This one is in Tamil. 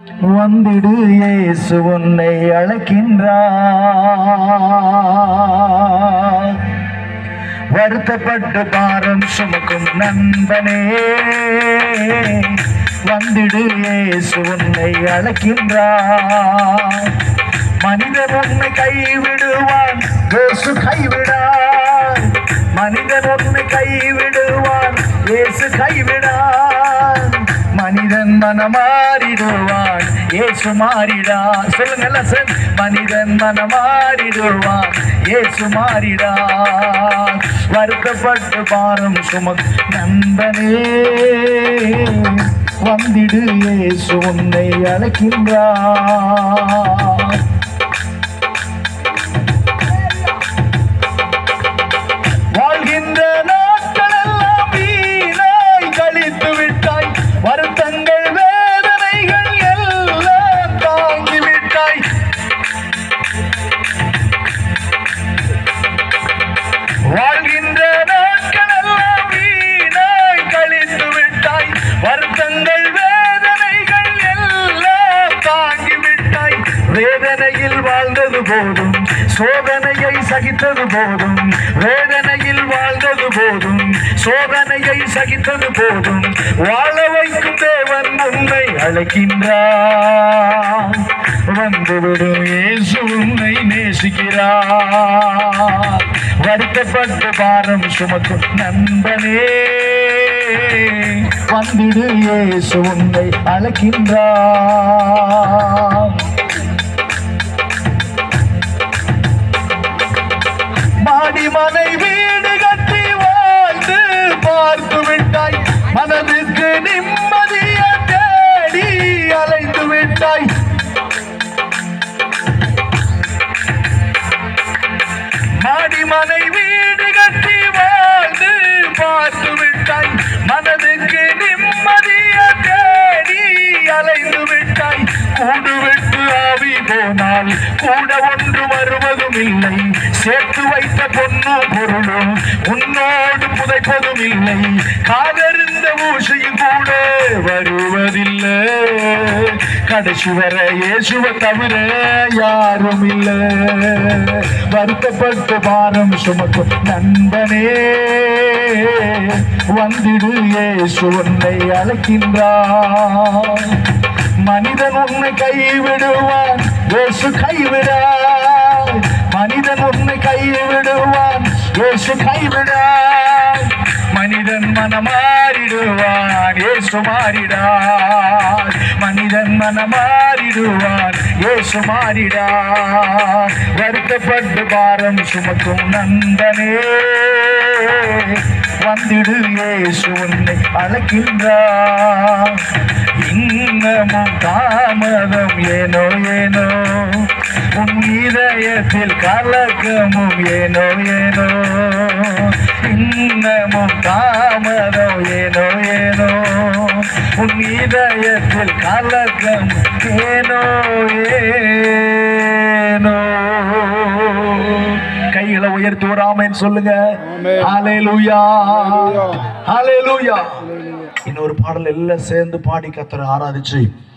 வந்திடு இயேசு உன்னை அழைக்கின்றார் வருத்தப்பட்டு பாரம் சுமக்கும் நண்பனே வந்திடு இயேசு உன்னை அழைக்கின்றார் மனிதன் உன்னை கைவிடுவான் இயேசு கைவிடார் மனிதன் உன்னை கைவிடுவான் இயேசு கைவிடார் மனிதன் மனமாறிடுவான் இயேசு மாறிடார் சொல்லுங்கல்ல சார் மனிதன் மனமாறிடுவான் இயேசு மாறிடார் வருத்தப்பட்டு பாரம் சுமக் நண்பனே வந்திடு இயேசு உன்னை அழைக்கின்றார் வாழ்கின்ற நாட்களெல்லாம் வீணாய் கழித்து விட்டாய் வருத்தங்கள் வேதனைகள் எல்லாம் தாங்கி விட்டாய் வாழ்கின்ற நாட்களெல்லாம் வீணாய் கழித்து விட்டாய் வருத்தங்கள் வேதனைகள் எல்லாம் தாங்கி விட்டாய் வேதனையில் வாழ்ந்தது போதும் சோதனையை சகித்தது போதும் வேதனையில் வாழ்ந்தது போதும் சோதனையை சகித்தது போதும் வாழ வைக்கும் தேவன் உன்னை அழைக்கின்றார் வந்துவிடும் இயேசு உன்னை நேசிக்கிறார் வருத்தப்பட்டு பாரம் சுமக்கும் நண்பனே வந்திடு இயேசு உன்னை அழைக்கின்றார் மாடி மனை வீடு கட்டி வாழ்ந்து பார்த்து விட்டாய் மனதுக்கு நிம்மதிய தேடி அலைந்து விட்டாய் மாடி மனை வீடு கட்டி வாழ்ந்து பார்த்து விட்டாய் மனதுக்கு நிம்மதிய தேடி அலைந்து விட்டாய் கூடு விட்டு ஆவி போனால் கூட ஒன்று வருவதும் இல்லை சேர்த்து வைத்த பொண்ணும் பொருளும் உன்னோடு புதைப்பதும் இல்லை காதறிந்த ஊசியும் கூட வருவதில்லை கடைசி வர இயேசுவை தவிர யாரும் இல்லை வருத்தப்பட்டு பாரம் சுமக்கும் நண்பனே வந்திடு இயேசு உன்னை அழைக்கின்றார் மனிதன் உன்னை கைவிடுவான் இயேசு கைவிடார் மனிதன் உன்னை கைவிடுவான் இயேசு கைவிடார் மனிதன் மனமாறிடுவான் இயேசு மாறிடார் மனிதன் மனமாறிடுவான் இயேசு மாறிடார் வருத்தப்பட்டு பாரம் சுமக்கும் நண்பனே வந்திடு இயேசு உன்னை அழைக்கின்றார் இன்னமும் தாமதம் ஏனோ ஏனோ உன் இதயத்தில் கலக்கமும் ஏனோ ஏனோ இன்னமும் தாமதம் ஏனோ ஏனோ உன் இதயத்தில் கலக்கம் ஏனோ ஏனோ கைகளை உயர்த்தி ஒரு ஆமென் சொல்லுங்க ஹalleluya ஹalleluya இன்னொரு பாடல் எல்லாம் சேர்ந்து பாடி கத்தரை ஆராதிச்சு